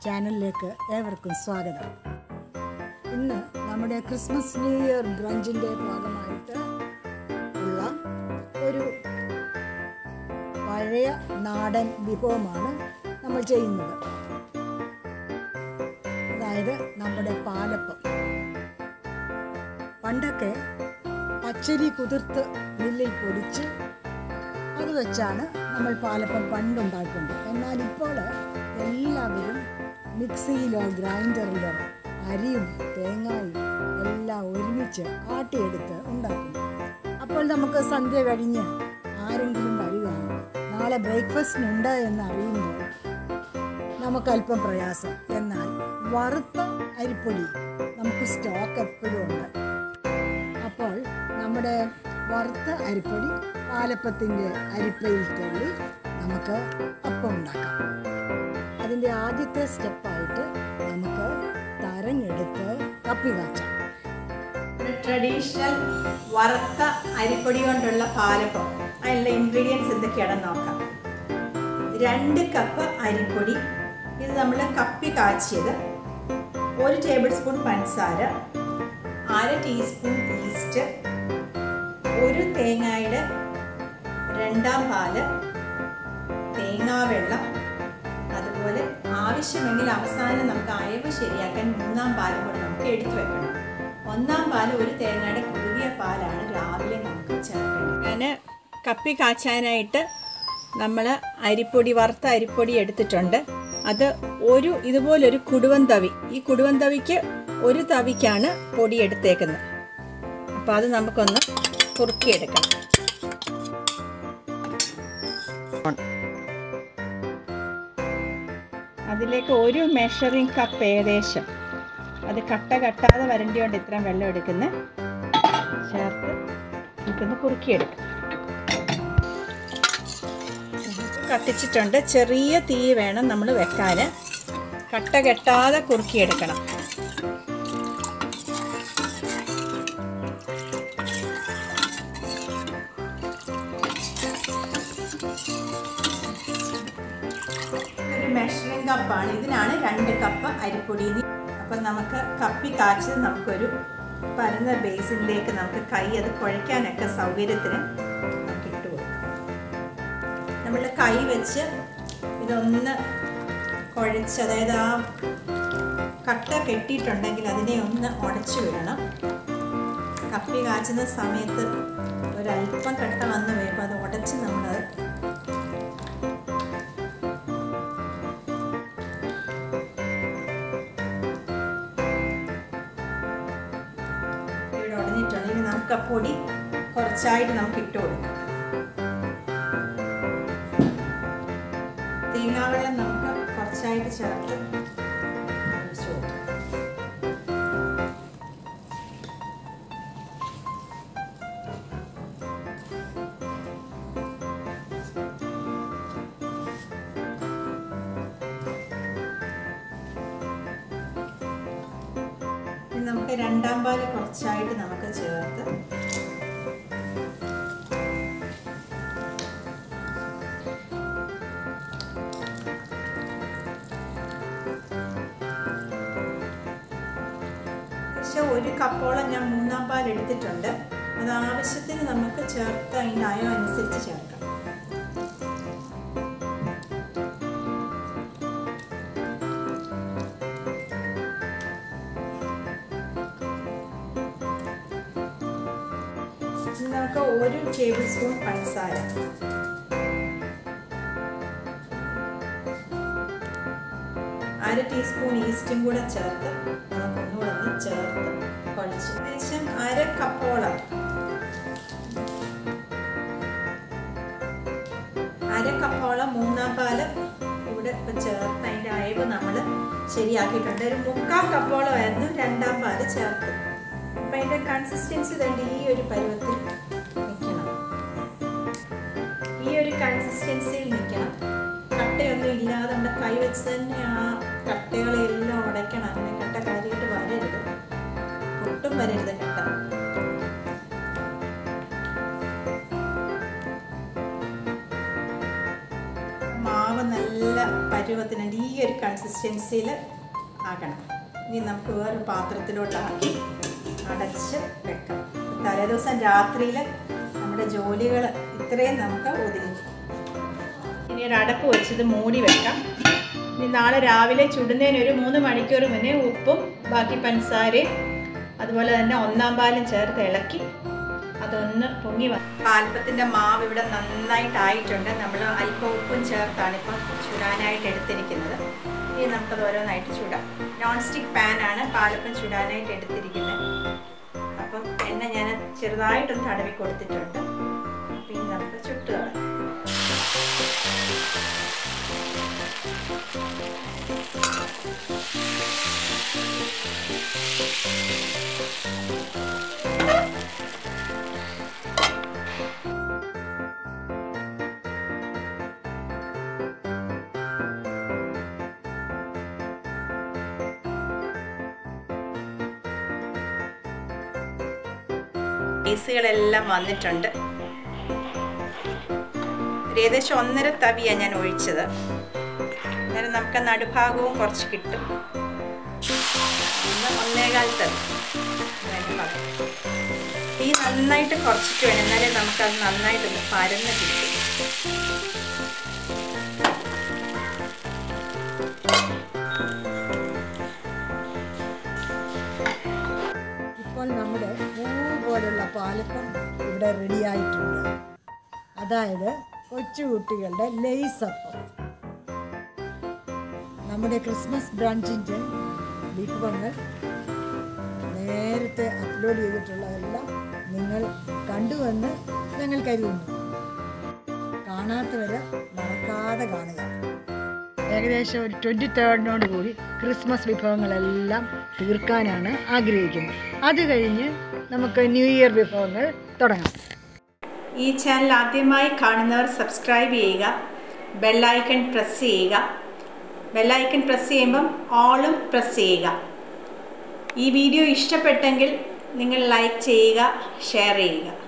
ചാനലിലേക്ക് ഏവർക്കും സ്വാഗതം ഇന്ന് നമ്മുടെ ക്രിസ്മസ് ന്യൂ ഇയർ ബ്രഞ്ചിൻ്റെ ഭാഗമായിട്ട് ഉള്ള ഒരു പഴയ നാടൻ വിഭവമാണ് നമ്മൾ ചെയ്യുന്നത് അതായത് നമ്മുടെ പാലപ്പം പണ്ടൊക്കെ പച്ചരി കുതിർത്ത് മില്ലിൽ പൊടിച്ച് അത് വെച്ചാണ് നമ്മൾ പാലപ്പം പണ്ടുണ്ടാക്കുന്നത് എന്നാൽ ഇപ്പോൾ എല്ലാവരും മിക്സിയിലോ ഗ്രൈൻഡറിലോ അരിയും തേങ്ങയും എല്ലാം ഒരുമിച്ച് ആട്ടിയെടുത്ത് ഉണ്ടാക്കുന്നു അപ്പോൾ നമുക്ക് സന്ധ്യ കഴിഞ്ഞ് ആരെങ്കിലും വരിക നാളെ ബ്രേക്ക്ഫാസ്റ്റിനുണ്ട് എന്ന് അറിയുമ്പോൾ നമുക്കല്പം പ്രയാസം എന്നാൽ വറുത്ത അരിപ്പൊടി നമുക്ക് സ്റ്റോക്ക് എപ്പോഴും ഉണ്ട് അപ്പോൾ നമ്മുടെ വറുത്ത അരിപ്പൊടി പാലപ്പത്തിൻ്റെ അരിപ്പയിൽ തള്ളി നമുക്ക് അപ്പം ഉണ്ടാക്കാം അതിൻ്റെ ആദ്യത്തെ സ്റ്റെപ്പായിട്ട് നമുക്ക് തരഞ്ഞെടുത്ത് കപ്പി കാച്ചാം ട്രഡീഷണൽ വറുത്ത അരിപ്പൊടി കൊണ്ടുള്ള പാലപ്പം അതിനുള്ള ഇൻഗ്രീഡിയൻസ് എന്തൊക്കെയാണെന്ന് നോക്കാം രണ്ട് കപ്പ് അരിപ്പൊടി ഇത് നമ്മൾ കപ്പി കാച്ചിയത് ഒരു ടേബിൾ സ്പൂൺ പഞ്ചസാര അര ടീസ്പൂൺ ഈസ്റ്റ് ഒരു തേങ്ങയുടെ രണ്ടാം പാല് തേങ്ങാവെള്ളം അതുപോലെ ആവശ്യമെങ്കിൽ അവസാനം നമുക്ക് അയവ് ശരിയാക്കാൻ മൂന്നാം പാലും കൂടെ നമുക്ക് എടുത്തു വെക്കണം ഒന്നാം പാല് ഒരു തേങ്ങയുടെ കുറുകിയ പാലാണ് രാവിലെ നമുക്ക് ചേർക്കേണ്ടത് ഞാൻ കപ്പി കാച്ചാനായിട്ട് നമ്മൾ അരിപ്പൊടി വറുത്ത അരിപ്പൊടി എടുത്തിട്ടുണ്ട് അത് ഒരു ഇതുപോലൊരു കുടുവൻ തവി ഈ കുടുവൻ തവിക്ക് ഒരു തവിക്കാണ് പൊടി എടുത്തേക്കുന്നത് അപ്പോൾ അത് നമുക്കൊന്ന് കുറുക്കിയെടുക്കണം അതിലേക്ക് ഒരു മെഷറിംഗ് കപ്പ് ഏകദേശം അത് കട്ട കട്ടാതെ വരണ്ടിയോണ്ട് ഇത്രയും വെള്ളം എടുക്കുന്ന ചേർത്ത് നമുക്കൊന്ന് കുറുക്കിയെടുക്കാം കത്തിച്ചിട്ടുണ്ട് ചെറിയ തീ വേണം നമ്മൾ വെക്കാൻ കട്ട കെട്ടാതെ കുറുക്കിയെടുക്കണം ഒരു മെഷറിംഗ് കപ്പാണ് ഇതിനാണ് രണ്ട് കപ്പ് അരിപ്പൊടി അപ്പം നമുക്ക് കപ്പി കാച്ചത് നമുക്കൊരു പരന്ന ബേസിനിലേക്ക് നമുക്ക് കൈ അത് കുഴയ്ക്കാനൊക്കെ സൗകര്യത്തിന് നമുക്ക് ഇട്ട് കൊടുക്കാം നമ്മൾ കൈ വെച്ച് ഇതൊന്ന് കുഴച്ച് അതായത് ആ കട്ട കെട്ടിയിട്ടുണ്ടെങ്കിൽ അതിനെ ഒന്ന് ഉടച്ചു വിടണം കപ്പി കാച്ചുന്ന സമയത്ത് ഒരല്പം കട്ട വന്ന് വരുമ്പോൾ അത് ഉടച്ച് നമ്മളത് ഇവിടെ ഉടഞ്ഞിട്ടുണ്ട് ഇനി നമുക്ക് ആ പൊടി കുറച്ചായിട്ട് നമുക്ക് ഇട്ട് കൊടുക്കാം തേങ്ങാവെള്ളം നമുക്ക് കുറച്ചായിട്ട് ചേർത്ത് ഒഴിച്ച് കൊടുക്കാം ഇനി നമുക്ക് രണ്ടാം പാല് കുറച്ചായിട്ട് നമുക്ക് ചേർത്ത് ഏകദേശം ഒരു കപ്പോളം ഞാൻ മൂന്നാം പാൽ എടുത്തിട്ടുണ്ട് അത് ആവശ്യത്തിന് നമുക്ക് ചേർത്ത് അതിൻ്റെ അയം അനുസരിച്ച് ചേർക്കാം ഇനി നമുക്ക് ഒരു ടേബിൾ സ്പൂൺ പഞ്ചസാര അര ടീസ്പൂൺ ഈസ്റ്റും കൂടെ ചേർത്ത് നമുക്കൊന്നുകൂടെ ഒന്ന് ചേർത്ത് കുഴച്ച് ഏകദേശം അര കപ്പോളം അര കപ്പോളം മൂന്നാം പാല് ഇവിടെ ഇപ്പം ചേർത്ത് അതിൻ്റെ അയവ് നമ്മൾ ശരിയാക്കിയിട്ടുണ്ട് ഒരു മുക്കാൽ കപ്പോളമായിരുന്നു രണ്ടാം പാല് ചേർത്ത് അപ്പം അതിൻ്റെ കൺസിസ്റ്റൻസി തന്നെ ഈ ഒരു പരുവത്തിൽ നിൽക്കണം ഈ ഒരു കൺസിസ്റ്റൻസിയിൽ നിൽക്കണം കട്ടയൊന്നും ഇല്ലാതെ നമ്മുടെ കൈ വെച്ച് തന്നെ ആ കട്ടകളെല്ലാം ഉടയ്ക്കണം അങ്ങനെ കട്ട കാര്യമായിട്ട് വരരുത് ഒട്ടും വരരുത് കട്ട മാവ് നല്ല പരുവത്തിന് ഈ ഒരു കൺസിസ്റ്റൻസിയിൽ ആക്കണം ഇനി നമുക്ക് വേറൊരു പാത്രത്തിലോട്ടാക്കി അടച്ച് വെക്കാം തലേദിവസം രാത്രിയിൽ നമ്മുടെ ജോലികൾ ഇത്രയും നമുക്ക് ഒതുങ്ങി ഇനി ഒരു അടപ്പ് വെച്ചത് മൂടി വെക്കാം ഇനി നാളെ രാവിലെ ചുടുന്നതിന് ഒരു മൂന്ന് മണിക്കൂർ മുന്നേ ഉപ്പും ബാക്കി പഞ്ചസാരയും അതുപോലെ തന്നെ ഒന്നാം പാലും ചേർത്ത് ഇളക്കി അതൊന്ന് പൊങ്ങി വ പാൽപ്പത്തിൻ്റെ മാവ് ഇവിടെ നന്നായിട്ടായിട്ടുണ്ട് നമ്മൾ അല്പം ഉപ്പും ചേർത്താണ് ഇപ്പം ചുടാനായിട്ട് എടുത്തിരിക്കുന്നത് ഇനി നമുക്കത് ഓരോന്നായിട്ട് ചുടാം നോൺ സ്റ്റിക്ക് പാനാണ് പാലപ്പം ചുടാനായിട്ട് എടുത്തിരിക്കുന്നത് അപ്പം എണ്ണ ഞാൻ ചെറുതായിട്ടൊന്ന് തടവി കൊടുത്തിട്ടുണ്ട് പിന്നെ നമുക്ക് ചുട്ട് കളയാം പീസുകളെല്ലാം വന്നിട്ടുണ്ട് ഒരു ഏകദേശം ഒന്നര തവിയാണ് ഞാൻ ഒഴിച്ചത് അന്നേരം നമുക്ക് നടുഭാഗവും കുറച്ച് കിട്ടും ഒന്ന് ഒന്നേകാൽ തവി അതിന് പകരം. തീ നന്നായിട്ട് കുറച്ചിട്ട് വേണം എന്നാലേ നമുക്കത് നന്നായിട്ടൊന്ന് പരന്ന് കിട്ടും ഇപ്പോൾ നമ്മുടെ പൂ പോലുള്ള പാലപ്പം ഇവിടെ റെഡിയായിട്ടുണ്ട് അതായത് കൊച്ചുകുട്ടികളുടെ ലേസപ്പം നമ്മുടെ ക്രിസ്മസ് ബ്രാഞ്ചിൻ്റെ വിഭവങ്ങൾ നേരത്തെ അപ്ലോഡ് ചെയ്തിട്ടുള്ളതെല്ലാം നിങ്ങൾ കണ്ടുവെന്ന് ഞങ്ങൾ കരുതുന്നു കാണാത്തവരെ മറക്കാതെ കാണുക ഏകദേശം ഒരു ട്വൻറ്റി തേർഡിനോട് കൂടി ക്രിസ്മസ് വിഭവങ്ങളെല്ലാം തീർക്കാനാണ് ആഗ്രഹിക്കുന്നത് അത് കഴിഞ്ഞ് നമുക്ക് ന്യൂ ഇയർ വിഭവങ്ങൾ തുടങ്ങാം ഈ ചാനൽ ആദ്യമായി കാണുന്നവർ സബ്സ്ക്രൈബ് ചെയ്യുക ബെല്ലൈക്കൺ പ്രസ് ചെയ്യുക ബെല്ലൈക്കൺ പ്രസ് ചെയ്യുമ്പം ഓളും പ്രസ് ചെയ്യുക ഈ വീഡിയോ ഇഷ്ടപ്പെട്ടെങ്കിൽ നിങ്ങൾ ലൈക്ക് ചെയ്യുക ഷെയർ ചെയ്യുക